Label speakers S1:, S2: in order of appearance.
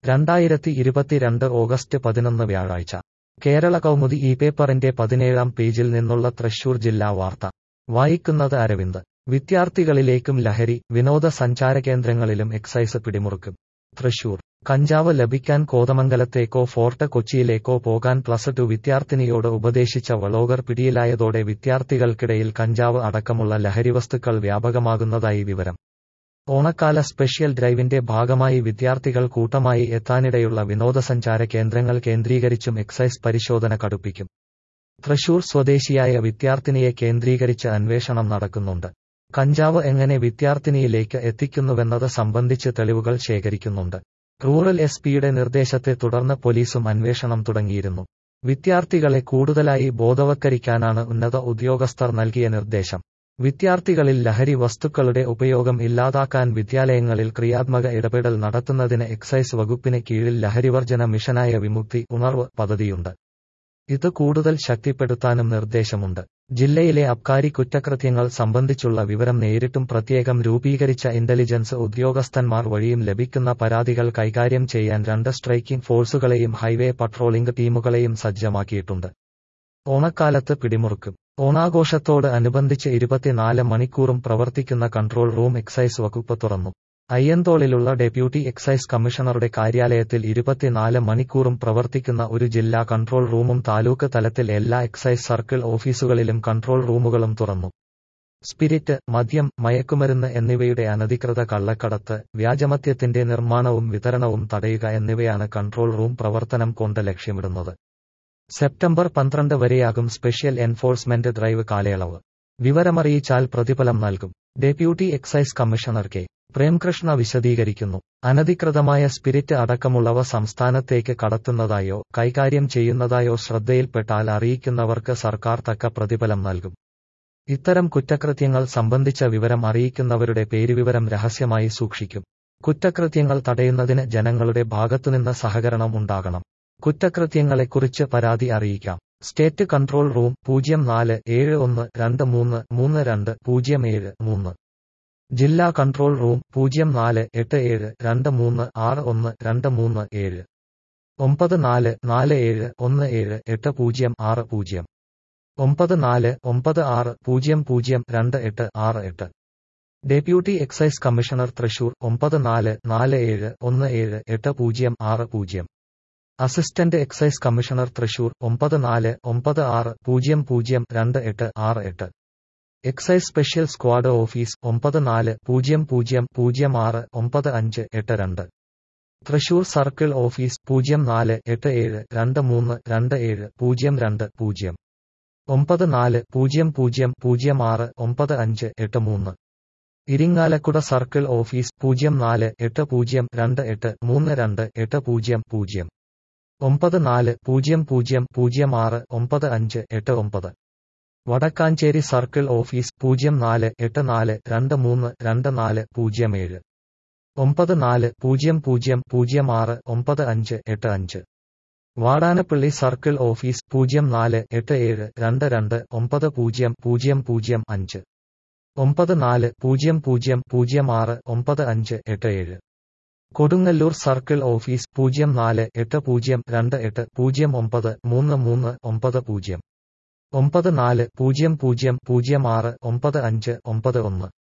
S1: രണ്ടായിരത്തി ഇരുപത്തിരണ്ട് ഓഗസ്റ്റ് പതിനൊന്ന് വ്യാഴാഴ്ച കേരള കൗമുദി ഈ പേപ്പറിന്റെ പതിനേഴാം പേജിൽ നിന്നുള്ള തൃശൂർ ജില്ലാ വാർത്ത വായിക്കുന്നത് അരവിന്ദ് വിദ്യാർത്ഥികളിലേക്കും ലഹരി വിനോദസഞ്ചാര കേന്ദ്രങ്ങളിലും എക്സൈസ് പിടിമുറുക്കും തൃശൂർ കഞ്ചാവ് ലഭിക്കാൻ കോതമംഗലത്തേക്കോ ഫോർട്ട് കൊച്ചിയിലേക്കോ പോകാൻ പ്ലസ് ടു വിദ്യാർത്ഥിനിയോട് ഉപദേശിച്ച വളോഗർ പിടിയിലായതോടെ വിദ്യാർത്ഥികൾക്കിടയിൽ കഞ്ചാവ് അടക്കമുള്ള ലഹരിവസ്തുക്കൾ വ്യാപകമാകുന്നതായി വിവരം ഓണക്കാല സ്പെഷ്യൽ ഡ്രൈവിന്റെ ഭാഗമായി വിദ്യാർത്ഥികൾ കൂട്ടമായി എത്താനിടയുള്ള വിനോദസഞ്ചാര കേന്ദ്രങ്ങൾ കേന്ദ്രീകരിച്ചും എക്സൈസ് പരിശോധന കടുപ്പിക്കും തൃശൂർ സ്വദേശിയായ വിദ്യാർത്ഥിനിയെ കേന്ദ്രീകരിച്ച് അന്വേഷണം നടക്കുന്നുണ്ട് കഞ്ചാവ് എങ്ങനെ വിദ്യാർത്ഥിനിയിലേക്ക് എത്തിക്കുന്നുവെന്നത് സംബന്ധിച്ച് തെളിവുകൾ ശേഖരിക്കുന്നുണ്ട് റൂറൽ എസ് പിയുടെ നിർദ്ദേശത്തെ തുടർന്ന് പോലീസും അന്വേഷണം തുടങ്ങിയിരുന്നു വിദ്യാർത്ഥികളെ കൂടുതലായി ബോധവൽക്കരിക്കാനാണ് ഉന്നത ഉദ്യോഗസ്ഥർ നൽകിയ നിർദ്ദേശം വിദ്യാർത്ഥികളിൽ ലഹരി വസ്തുക്കളുടെ ഉപയോഗം ഇല്ലാതാക്കാൻ വിദ്യാലയങ്ങളിൽ ക്രിയാത്മക ഇടപെടൽ നടത്തുന്നതിന് എക്സൈസ് വകുപ്പിന് കീഴിൽ ലഹരിവർജന മിഷനായ വിമുക്തി ഉണർവ് പദ്ധതിയുണ്ട് ഇത് കൂടുതൽ ശക്തിപ്പെടുത്താനും നിർദ്ദേശമുണ്ട് ജില്ലയിലെ അബ്കാരി കുറ്റകൃത്യങ്ങൾ സംബന്ധിച്ചുള്ള വിവരം നേരിട്ടും പ്രത്യേകം രൂപീകരിച്ച ഇന്റലിജൻസ് ഉദ്യോഗസ്ഥന്മാർ വഴിയും ലഭിക്കുന്ന പരാതികൾ കൈകാര്യം ചെയ്യാൻ രണ്ട് സ്ട്രൈക്കിംഗ് ഫോഴ്സുകളെയും ഹൈവേ പട്രോളിംഗ് ടീമുകളെയും സജ്ജമാക്കിയിട്ടുണ്ട് ഓണക്കാലത്ത് പിടിമുറുക്കും ഓണാഘോഷത്തോട് അനുബന്ധിച്ച് ഇരുപത്തിനാല് മണിക്കൂറും പ്രവർത്തിക്കുന്ന കൺട്രോൾ റൂം എക്സൈസ് വകുപ്പ് തുറന്നു അയ്യന്തോളിലുള്ള ഡെപ്യൂട്ടി എക്സൈസ് കമ്മീഷണറുടെ കാര്യാലയത്തിൽ ഇരുപത്തിനാല് മണിക്കൂറും പ്രവർത്തിക്കുന്ന ഒരു ജില്ലാ കൺട്രോൾ റൂമും താലൂക്ക് തലത്തിൽ എല്ലാ എക്സൈസ് സർക്കിൾ ഓഫീസുകളിലും കൺട്രോൾ റൂമുകളും തുറന്നു സ്പിരിറ്റ് മദ്യം മയക്കുമരുന്ന് എന്നിവയുടെ അനധികൃത കള്ളക്കടത്ത് വ്യാജമദ്യത്തിന്റെ നിർമ്മാണവും വിതരണവും തടയുക എന്നിവയാണ് കൺട്രോൾ റൂം പ്രവർത്തനം കൊണ്ട് ലക്ഷ്യമിടുന്നത് സെപ്റ്റംബർ പന്ത്രണ്ട് വരെയാകും സ്പെഷ്യൽ എൻഫോഴ്സ്മെന്റ് ഡ്രൈവ് കാലയളവ് വിവരമറിയിച്ചാൽ പ്രതിഫലം നൽകും deputy excise commissioner K Premkrishna വിശദീകരിക്കുന്നു അനധികൃതമായ സ്പിരിറ്റ് അടക്കമുള്ളവ സംസ്ഥാനത്തേക്ക് കടത്തുന്നതായോ കൈകാര്യം ചെയ്യുന്നതായോ ശ്രദ്ധയിൽപ്പെട്ടാൽ അറിയിക്കുന്നവർക്ക് സർക്കാർ തക്ക പ്രതിഫലം നൽകും ഇത്തരം കുറ്റകൃത്യങ്ങൾ സംബന്ധിച്ച വിവരം അറിയിക്കുന്നവരുടെ പേരുവിവരം രഹസ്യമായി സൂക്ഷിക്കും കുറ്റകൃത്യങ്ങൾ തടയുന്നതിന് ജനങ്ങളുടെ ഭാഗത്തുനിന്ന് സഹകരണം ഉണ്ടാകണം കുറ്റകൃത്യങ്ങളെക്കുറിച്ച് പരാതി അറിയിക്കാം സ്റ്റേറ്റ് കൺട്രോൾ റൂം പൂജ്യം നാല് ഏഴ് ഒന്ന് രണ്ട് മൂന്ന് മൂന്ന് രണ്ട് പൂജ്യം ഏഴ് മൂന്ന് ജില്ലാ കൺട്രോൾ റൂം പൂജ്യം നാല് എട്ട് ഏഴ് രണ്ട് മൂന്ന് ആറ് ഒന്ന് രണ്ട് മൂന്ന് ഏഴ് ഒമ്പത് നാല് നാല് ഏഴ് ഒന്ന് ഏഴ് എട്ട് പൂജ്യം ആറ് പൂജ്യം ഒമ്പത് നാല് ഒമ്പത് ആറ് പൂജ്യം പൂജ്യം രണ്ട് എട്ട് ആറ് എട്ട് ഡെപ്യൂട്ടി എക്സൈസ് കമ്മീഷണർ തൃശൂർ ഒമ്പത് നാല് നാല് ഏഴ് ഒന്ന് ഏഴ് എട്ട് പൂജ്യം ആറ് പൂജ്യം അസിസ്റ്റന്റ് എക്സൈസ് കമ്മീഷണർ തൃശൂർ ഒമ്പത് നാല് ഒമ്പത് ആറ് പൂജ്യം പൂജ്യം രണ്ട് എട്ട് ആറ് എട്ട് എക്സൈസ് സ്പെഷ്യൽ സ്ക്വാഡ് ഓഫീസ് ഒമ്പത് നാല് പൂജ്യം പൂജ്യം പൂജ്യം ആറ് ഒമ്പത് അഞ്ച് എട്ട് രണ്ട് തൃശൂർ സർക്കിൾ ഓഫീസ് പൂജ്യം നാല് എട്ട് ഏഴ് രണ്ട് മൂന്ന് രണ്ട് ഏഴ് പൂജ്യം രണ്ട് പൂജ്യം ഒമ്പത് നാല് പൂജ്യം പൂജ്യം പൂജ്യം ആറ് ഒമ്പത് അഞ്ച് എട്ട് മൂന്ന് ഇരിങ്ങാലക്കുട സർക്കിൾ ഓഫീസ് പൂജ്യം നാല് എട്ട് പൂജ്യം രണ്ട് എട്ട് മൂന്ന് രണ്ട് എട്ട് പൂജ്യം പൂജ്യം ഒമ്പത് നാല് പൂജ്യം പൂജ്യം പൂജ്യം ആറ് ഒമ്പത് അഞ്ച് എട്ട് ഒമ്പത് വടക്കാഞ്ചേരി സർക്കിൾ ഓഫീസ് പൂജ്യം നാല് എട്ട് നാല് രണ്ട് മൂന്ന് രണ്ട് നാല് പൂജ്യം ഏഴ് ഒമ്പത് നാല് പൂജ്യം പൂജ്യം പൂജ്യം ആറ് ഒമ്പത് അഞ്ച് എട്ട് അഞ്ച് വാടാനപ്പള്ളി സർക്കിൾ ഓഫീസ് പൂജ്യം നാല് എട്ട് ഏഴ് രണ്ട് രണ്ട് ഒമ്പത് പൂജ്യം പൂജ്യം പൂജ്യം അഞ്ച് ഒമ്പത് നാല് പൂജ്യം പൂജ്യം പൂജ്യം ആറ് ഒമ്പത് അഞ്ച് എട്ട് ഏഴ് കൊടുങ്ങല്ലൂർ സർക്കിൾ ഓഫീസ് പൂജ്യം നാല് എട്ട് പൂജ്യം രണ്ട് എട്ട് പൂജ്യം ഒമ്പത് മൂന്ന് മൂന്ന് ഒമ്പത് പൂജ്യം ഒമ്പത് നാല് പൂജ്യം പൂജ്യം പൂജ്യം ആറ് ഒമ്പത് അഞ്ച് ഒമ്പത് ഒന്ന്